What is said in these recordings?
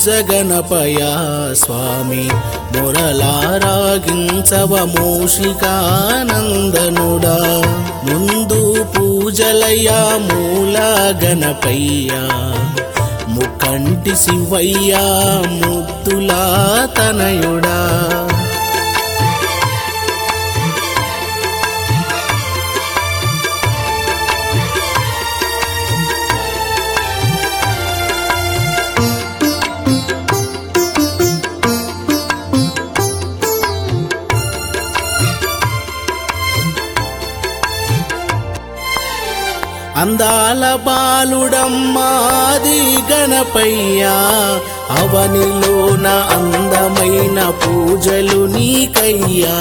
బొజ్జగణపయ స్వామి మొరలారాగించవ మూషికానందనుడా ముందు పూజలయ్యా మూల గణపయ్యా ముకంటి శివయ్యా ముద్దులా తనయుడా అందాల బాలుడమ్మాది గణపయ్యా అవనిలోన అందమైన పూజలు నీకయ్యా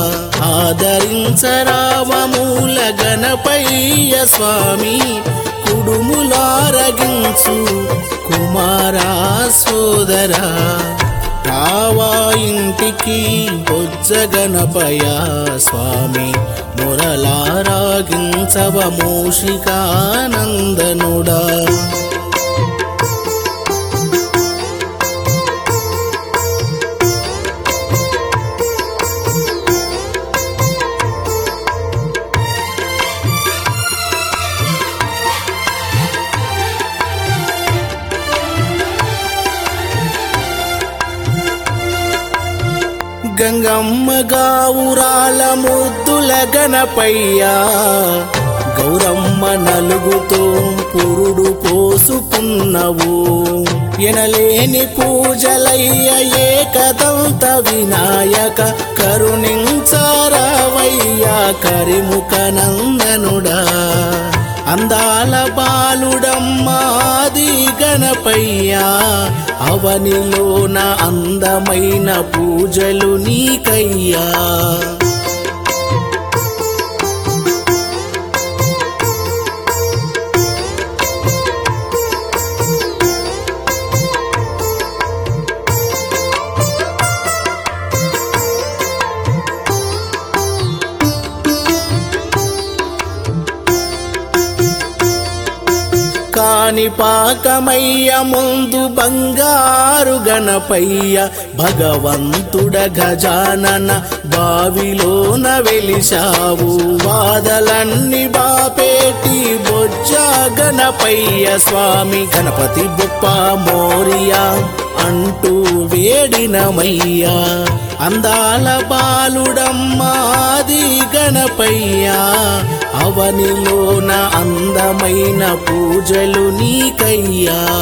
ఆదరించరామమూల గణపయ్య స్వామి కుడుములారగించు కుమారా సోదరా రావా ఇంటికి బొజ్జగణపయ స్వామి మురలారాగించవ మూషికానందనుడా గంగమ్మ గావురాల ముద్దుల గణపయ్యా గౌరమ్మ నలుగుతో పురుడు పోసుకున్నవు ఎనలేని పూజలయ్య ఏకదంత వినాయక కరుణించారవయ్యా కరిముఖ నందనుడా అందాల బాలుడమ్మాది గణపయ్యా అవనిలోన అందమైన పూజలు నీకయ్యా కాని పాకమయ్య ముందు బంగారు గణపయ్య భగవంతుడ గజానన బావిలోన వెలిశావు బాధలన్నీ బాపేటి బొజ్జ గణపయ్య స్వామి గణపతి బొప్ప మోరియా అంటూ వేడినమయ్యా అందాల బాలుడమ్మాది గణపయ్యా అవనిలోన అందమైన పూజలు నీకయ్యా